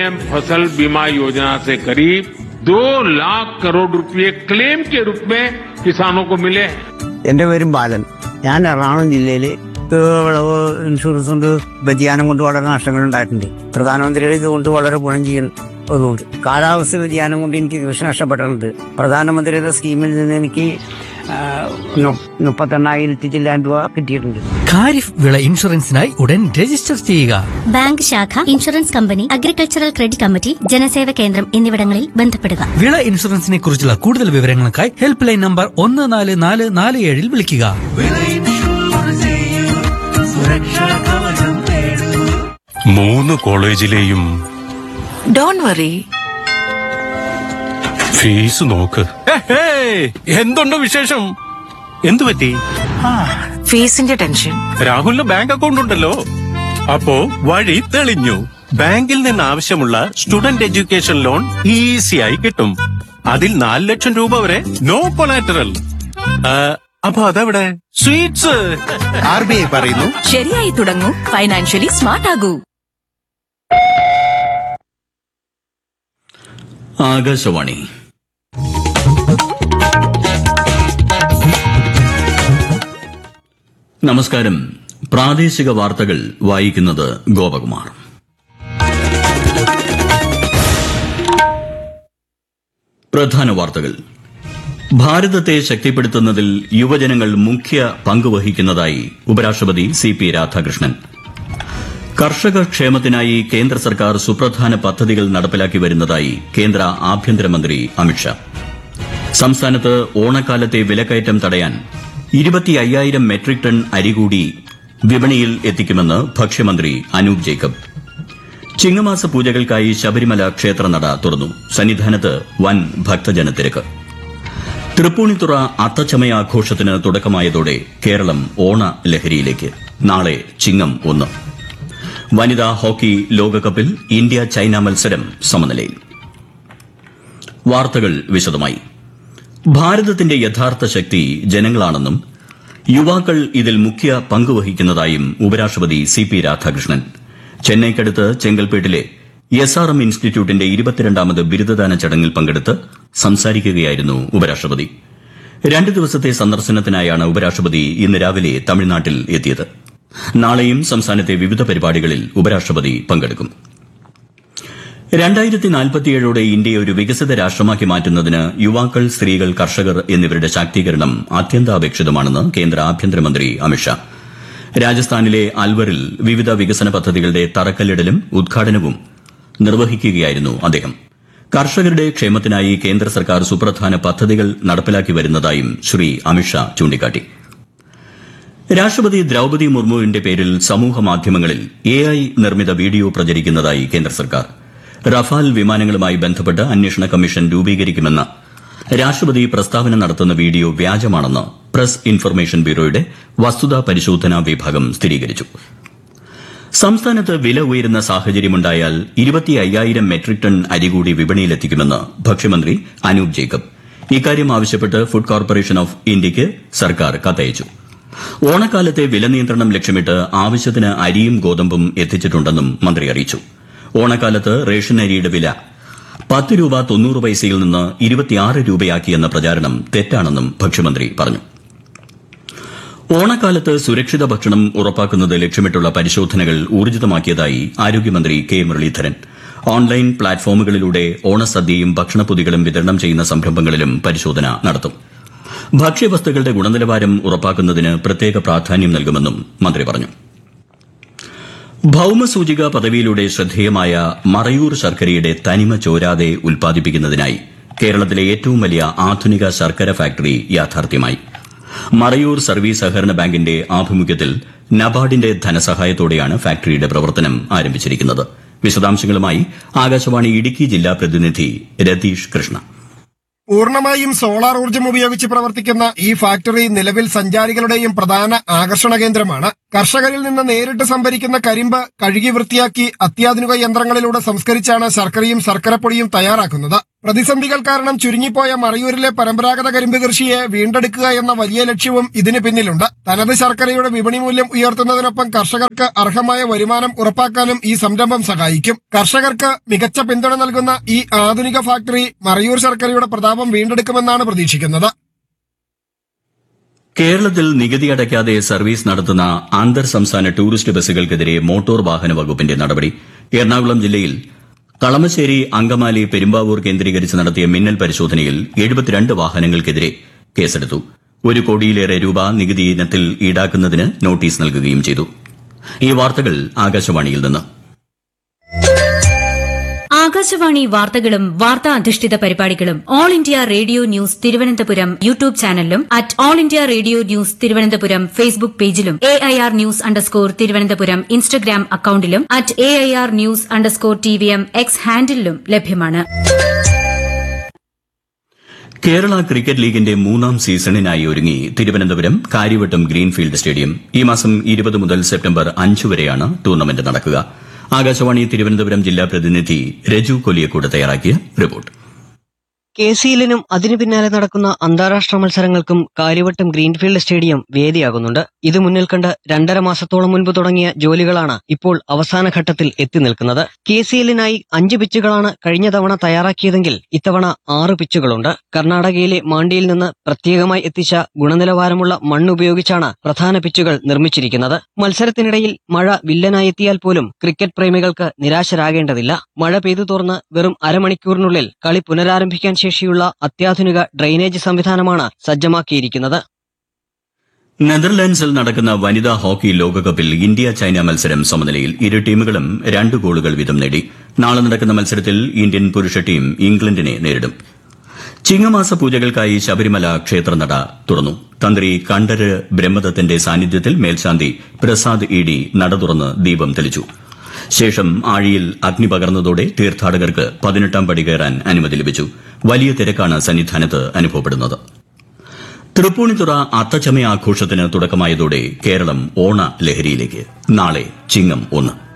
PM फसल बीमा योजना से करीब दो लाख करोड़ रुपए क्लेम के रूप में किसानों को मिले हैं എന്റെ പേരും ബാലൻ ഞാൻ എറണാകുളം ജില്ലയിൽ വിളവ് ഇൻഷുറൻസ് കൊണ്ട് വ്യതിയാനം കൊണ്ട് വളരെ നഷ്ടങ്ങൾ ഉണ്ടായിട്ടുണ്ട് പ്രധാനമന്ത്രിയുടെ ഇതുകൊണ്ട് വളരെ ഗുണം ചെയ്യുന്നതുകൊണ്ട് കാലാവസ്ഥ വ്യതിയാനം കൊണ്ട് എനിക്ക് കൃഷി നഷ്ടപ്പെട്ടിട്ടുണ്ട് പ്രധാനമന്ത്രിയുടെ സ്കീമിൽ നിന്ന് എനിക്ക് ആ, നു- മുപ്പത്തെണ്ണായിരത്തി ചില്ലാൻ രൂപ കിട്ടിയിട്ടുണ്ട് ഖാരിഫ് വിള ഇൻഷുറൻസിനായി ഉടൻ രജിസ്റ്റർ ചെയ്യുക ബാങ്ക് ശാഖ insurance company agricultural credit committee ജനസേവ കേന്ദ്രം എന്നിവിടങ്ങളിൽ ബന്ധപ്പെടുക വിള ഇൻഷുറൻസിനെ കുറിച്ചുള്ള കൂടുതൽ വിവരങ്ങൾക്കായി ഹെൽപ്പ് ലൈൻ നമ്പർ ഒന്ന് നാല് നാല് നാല് ഏഴിൽ വിളിക്കുക മൂന്ന് കോളേജിലെയും ഡോൺ വറി ഫീസ് നോക്ക് എന്തുണ്ട് വിശേഷം എന്തു പറ്റി ഫീസിന്റെ ടെൻഷൻ രാഹുലിന് ബാങ്ക് അക്കൗണ്ട് ഉണ്ടല്ലോ അപ്പോ വഴി തെളിഞ്ഞു ബാങ്കിൽ നിന്ന് ആവശ്യമുള്ള സ്റ്റുഡന്റ് എഡ്യൂക്കേഷൻ ലോൺ ഈസിയായി കിട്ടും അതിൽ നാല് ലക്ഷം രൂപ വരെ നോ കൊളാറ്ററൽ അപ്പൊ അതെവിടെ സ്വീറ്റ്സ് ആർ ബി ഐ പറയുന്നു ശരിയായി തുടങ്ങൂ ഫൈനാൻഷ്യലി സ്മാർട്ട് ആകൂ ആകാശവാണി നമസ്കാരം പ്രാദേശിക വാർത്തകൾ വായിക്കുന്നത് ഗോപകുമാർ പ്രധാന വാർത്തകൾ ഭാരതത്തെ ശക്തിപ്പെടുത്തുന്നതിൽ യുവജനങ്ങൾ മുഖ്യ പങ്കുവഹിക്കുന്നതായി ഉപരാഷ്ട്രപതി സി പി രാധാകൃഷ്ണൻ കർഷക ക്ഷേമത്തിനായി കേന്ദ്ര സർക്കാർ സുപ്രധാന പദ്ധതികൾ നടപ്പിലാക്കി വരുന്നതായി കേന്ദ്ര ആഭ്യന്തരമന്ത്രി അമിത്ഷാ സംസ്ഥാനത്ത് ഓണക്കാലത്തെ വിലക്കയറ്റം തടയാൻ ഇരുപത്തി അയ്യായിരം മെട്രിക് ടൺ അരി കൂടി വിപണിയിൽ എത്തിക്കുമെന്ന് ഭക്ഷ്യമന്ത്രി അനൂപ് ജേക്കബ് ചിങ്ങമാസ പൂജകൾക്കായി ശബരിമല ക്ഷേത്രനട തുറന്നു സന്നിധാനത്ത് വൻ ഭക്തജനത്തിരക്ക് തൃപ്പൂണിത്തുറ അത്തച്ചമയാഘോഷത്തിന് തുടക്കമായതോടെ കേരളം ഓണ ലഹരിയിലേക്ക് നാളെ ചിങ്ങം ഒന്ന് വനിതാ ഹോക്കി ലോകകപ്പിൽ ഇന്ത്യ ചൈന മത്സരം സമനിലയിൽ വാർത്തകൾ വിശദമായി ഭാരതത്തിന്റെ യഥാർത്ഥ ശക്തി ജനങ്ങളാണെന്നും യുവാക്കൾ ഇതിൽ മുഖ്യ പങ്കുവഹിക്കുന്നതായും ഉപരാഷ്ട്രപതി സി പി രാധാകൃഷ്ണൻ ചെന്നൈക്കടുത്ത് ചെങ്കൽപ്പേട്ടിലെ എസ് ആർ എം ഇൻസ്റ്റിറ്റ്യൂട്ടിന്റെ ഇരുപത്തിരണ്ടാമത് ബിരുദദാന ചടങ്ങിൽ പങ്കെടുത്ത് സംസാരിക്കുകയായിരുന്നു ഉപരാഷ്ട്രപതി രണ്ട് ദിവസത്തെ സന്ദർശനത്തിനായാണ് ഉപരാഷ്ട്രപതി ഇന്ന് രാവിലെ തമിഴ്നാട്ടിൽ എത്തിയത് നാളെയും സംസ്ഥാനത്തെ വിവിധ പരിപാടികളിൽ ഉപരാഷ്ട്രപതി പങ്കെടുക്കും രണ്ടായിരത്തി നാൽപ്പത്തിയേഴോടെ ഇന്ത്യയെ ഒരു വികസിത രാഷ്ട്രമാക്കി മാറ്റുന്നതിന് യുവാക്കൾ സ്ത്രീകൾ കർഷകർ എന്നിവരുടെ ശാക്തീകരണം അത്യന്താപേക്ഷിതമാണെന്ന് കേന്ദ്ര ആഭ്യന്തരമന്ത്രി അമിത്ഷാ രാജസ്ഥാനിലെ അൽവറിൽ വിവിധ വികസന പദ്ധതികളുടെ തറക്കല്ലിടലും ഉദ്ഘാടനവും നിർവഹിക്കുകയായിരുന്നു അദ്ദേഹം കർഷകരുടെ ക്ഷേമത്തിനായി കേന്ദ്ര സർക്കാർ സുപ്രധാന പദ്ധതികൾ നടപ്പിലാക്കി വരുന്നതായും ശ്രീ അമിത്ഷാ ചൂണ്ടിക്കാട്ടി രാഷ്ട്രപതി ദ്രൌപതി മുർമുവിന്റെ പേരിൽ സമൂഹ മാധ്യമങ്ങളിൽ എ ഐ നിർമ്മിത വീഡിയോ പ്രചരിക്കുന്നതായി കേന്ദ്ര സർക്കാർ റഫാൽ വിമാനങ്ങളുമായി ബന്ധപ്പെട്ട് അന്വേഷണ കമ്മീഷൻ രൂപീകരിക്കുമെന്ന് രാഷ്ട്രപതി പ്രസ്താവന നടത്തുന്ന വീഡിയോ വ്യാജമാണെന്ന് പ്രസ് ഇൻഫർമേഷൻ ബ്യൂറോയുടെ വസ്തുതാ പരിശോധനാ വിഭാഗം സ്ഥിരീകരിച്ചു സംസ്ഥാനത്ത് വില ഉയരുന്ന സാഹചര്യമുണ്ടായാൽ ഇരുപത്തി അയ്യായിരം മെട്രിക് ടൺ അരി കൂടി വിപണിയിലെത്തിക്കുമെന്ന് ഭക്ഷ്യമന്ത്രി അനൂപ് ജേക്കബ് ഇക്കാര്യം ആവശ്യപ്പെട്ട് ഫുഡ് കോർപ്പറേഷൻ ഓഫ് ഇന്ത്യയ്ക്ക് സർക്കാർ കത്തയച്ചു ഓണക്കാലത്തെ വില നിയന്ത്രണം ലക്ഷ്യമിട്ട് ആവശ്യത്തിന് അരിയും ഗോതമ്പും എത്തിച്ചിട്ടുണ്ടെന്നും മന്ത്രി അറിയിച്ചു ഓണക്കാലത്ത് റേഷൻ അരിയുടെ വില പത്ത് രൂപ തൊണ്ണൂറ് പൈസയിൽ നിന്ന് ഇരുപത്തിയാറ് രൂപയാക്കിയെന്ന പ്രചാരണം തെറ്റാണെന്നും ഭക്ഷ്യമന്ത്രി പറഞ്ഞു ഓണക്കാലത്ത് സുരക്ഷിത ഭക്ഷണം ഉറപ്പാക്കുന്നത് ലക്ഷ്യമിട്ടുള്ള പരിശോധനകൾ ഊർജിതമാക്കിയതായി ആരോഗ്യമന്ത്രി കെ മുരളീധരൻ ഓൺലൈൻ പ്ലാറ്റ്ഫോമുകളിലൂടെ ഓണസദ്യയും ഭക്ഷണപ്പൊതികളും വിതരണം ചെയ്യുന്ന സംരംഭങ്ങളിലും പരിശോധന നടത്തും ഭക്ഷ്യവസ്തുക്കളുടെ ഗുണനിലവാരം ഉറപ്പാക്കുന്നതിന് പ്രത്യേക പ്രാധാന്യം നൽകുമെന്നും മന്ത്രി പറഞ്ഞു ഭൌമസൂചിക പദവിയിലൂടെ ശ്രദ്ധേയമായ മറയൂർ ശർക്കരയുടെ തനിമ ചോരാതെ ഉൽപ്പാദിപ്പിക്കുന്നതിനായി കേരളത്തിലെ ഏറ്റവും വലിയ ആധുനിക ശർക്കര ഫാക്ടറി യാഥാർത്ഥ്യമായി മറയൂർ സർവീസ് സഹകരണ ബാങ്കിന്റെ ആഭിമുഖ്യത്തിൽ നബാർഡിന്റെ ധനസഹായത്തോടെയാണ് ഫാക്ടറിയുടെ പ്രവർത്തനം ആരംഭിച്ചിരിക്കുന്നത് വിശദാംശങ്ങളുമായി ആകാശവാണി ഇടുക്കി ജില്ലാ പ്രതിനിധി രതീഷ് കൃഷ്ണ പൂർണ്ണമായും സോളാർ ഊർജ്ജം ഉപയോഗിച്ച് പ്രവർത്തിക്കുന്ന ഈ ഫാക്ടറി നിലവിൽ സഞ്ചാരികളുടെയും പ്രധാന ആകർഷണ കേന്ദ്രമാണ് കർഷകരിൽ നിന്ന് നേരിട്ട് സംഭരിക്കുന്ന കരിമ്പ് കഴുകി വൃത്തിയാക്കി അത്യാധുനിക യന്ത്രങ്ങളിലൂടെ സംസ്കരിച്ചാണ് ശർക്കരയും ശർക്കരപ്പൊടിയും തയ്യാറാക്കുന്നത് പ്രതിസന്ധികൾ കാരണം ചുരുങ്ങിപ്പോയ മറയൂരിലെ പരമ്പരാഗത കരിമ്പ് കൃഷിയെ വീണ്ടെടുക്കുക എന്ന വലിയ ലക്ഷ്യവും ഇതിന് പിന്നിലുണ്ട് തനത് ശർക്കരയുടെ വിപണി മൂല്യം ഉയർത്തുന്നതിനൊപ്പം കർഷകർക്ക് അർഹമായ വരുമാനം ഉറപ്പാക്കാനും ഈ സംരംഭം സഹായിക്കും കർഷകർക്ക് മികച്ച പിന്തുണ നൽകുന്ന ഈ ആധുനിക ഫാക്ടറി മറയൂർ ശർക്കരയുടെ പ്രതാപം വീണ്ടെടുക്കുമെന്നാണ് പ്രതീക്ഷിക്കുന്നത് കേരളത്തിൽ നികുതി അടയ്ക്കാതെ സർവീസ് നടത്തുന്ന അന്തർ സംസ്ഥാന ടൂറിസ്റ്റ് ബസ്സുകൾക്കെതിരെ മോട്ടോർ വാഹന വകുപ്പിന്റെ നടപടി എറണാകുളം ജില്ലയിൽ കളമശ്ശേരി അങ്കമാലി പെരുമ്പാവൂർ കേന്ദ്രീകരിച്ച് നടത്തിയ മിന്നൽ പരിശോധനയിൽ എഴുപത്തിരണ്ട് വാഹനങ്ങൾക്കെതിരെ കേസെടുത്തു ഒരു കോടിയിലേറെ രൂപ നികുതി ഇനത്തിൽ ഈടാക്കുന്നതിന് നോട്ടീസ് നൽകുകയും ചെയ്തു ഈ വാർത്തകൾ ആകാശവാണിയിൽ നിന്ന് ആകാശവാണി വാർത്തകളും വാർത്താ അധിഷ്ഠിത പരിപാടികളും all India radio news Thiruvananthapuram YouTube ചാനലിലും at all India radio news Thiruvananthapuram Facebook പേജിലും A I R news underscore Thiruvananthapuram Instagram അക്കൌണ്ടിലും at A I R news underscore T V M X ഹാൻഡിലും ലഭ്യമാണ് കേരള ക്രിക്കറ്റ് ലീഗിന്റെ മൂന്നാം സീസണിനായി ഒരുങ്ങി തിരുവനന്തപുരം കാര്യവട്ടം ഗ്രീൻഫീൽഡ് സ്റ്റേഡിയം ഈ മാസം ഇരുപത് മുതൽ സെപ്റ്റംബർ അഞ്ച് വരെയാണ് ടൂർണമെന്റ് നടക്കുക ആകാശവാണി തിരുവനന്തപുരം ജില്ലാ പ്രതിനിധി രജു കൊലിയക്കോട് തയ്യാറാക്കിയ റിപ്പോർട്ട് കെ സി എല്ലിനും അതിനു പിന്നാലെ നടക്കുന്ന അന്താരാഷ്ട്ര മത്സരങ്ങൾക്കും കാര്യവട്ടം ഗ്രീൻഫീൽഡ് സ്റ്റേഡിയം വേദിയാകുന്നുണ്ട് ഇത് മുന്നിൽ കണ്ട് രണ്ടര മാസത്തോളം മുൻപ് തുടങ്ങിയ ജോലികളാണ് ഇപ്പോൾ അവസാന ഘട്ടത്തിൽ എത്തി നിൽക്കുന്നത് കെ സി എല്ലിനായി അഞ്ച് പിച്ചുകളാണ് കഴിഞ്ഞ തവണ തയ്യാറാക്കിയതെങ്കിൽ ഇത്തവണ ആറ് പിച്ചുകളുണ്ട് കർണാടകയിലെ മാണ്ടിയിൽ നിന്ന് പ്രത്യേകമായി എത്തിച്ച ഗുണനിലവാരമുള്ള മണ്ണ് ഉപയോഗിച്ചാണ് പ്രധാന പിച്ചുകൾ നിർമ്മിച്ചിരിക്കുന്നത് മത്സരത്തിനിടയിൽ മഴ വില്ലനായെത്തിയാൽ പോലും ക്രിക്കറ്റ് പ്രേമികൾക്ക് നിരാശരാകേണ്ടതില്ല മഴ പെയ്തു തോർന്ന് വെറും അരമണിക്കൂറിനുള്ളിൽ കളി പുനരാരംഭിക്കാൻ ശേഷിയുള്ള അത്യാധുനിക ഡ്രെയിനേജ് സംവിധാനമാണ് സജ്ജമാക്കിയിരിക്കുന്നത് നെതർലാൻഡ്സിൽ നടക്കുന്ന വനിതാ ഹോക്കി ലോകകപ്പിൽ ഇന്ത്യ ചൈന മത്സരം സമനിലയിൽ ഇരു ടീമുകളും രണ്ട് ഗോളുകൾ വീതം നേടി നാളെ നടക്കുന്ന മത്സരത്തിൽ ഇന്ത്യൻ പുരുഷ ടീം ഇംഗ്ലണ്ടിനെ നേരിടും ചിങ്ങമാസ പൂജകൾക്കായി ശബരിമല ക്ഷേത്രനട തുറന്നു തന്ത്രി കണ്ഠര് ബ്രഹ്മദത്തിന്റെ സാന്നിധ്യത്തിൽ മേൽശാന്തി പ്രസാദ് ഇ ഡി നട തുറന്ന് ദീപം തെളിച്ചു ശേഷം ആഴിയിൽ അഗ്നി പകർന്നതോടെ തീർത്ഥാടകർക്ക് പതിനെട്ടാം പടി കയറാൻ അനുമതി ലഭിച്ചു വലിയ തിരക്കാണ് സന്നിധാനത്ത് അനുഭവപ്പെടുന്നത് തൃപ്പൂണിത്തുറ അത്തച്ചമയ ആഘോഷത്തിന് തുടക്കമായതോടെ കേരളം ഓണ ലഹരിയിലേക്ക് നാളെ ചിങ്ങം ഒന്ന്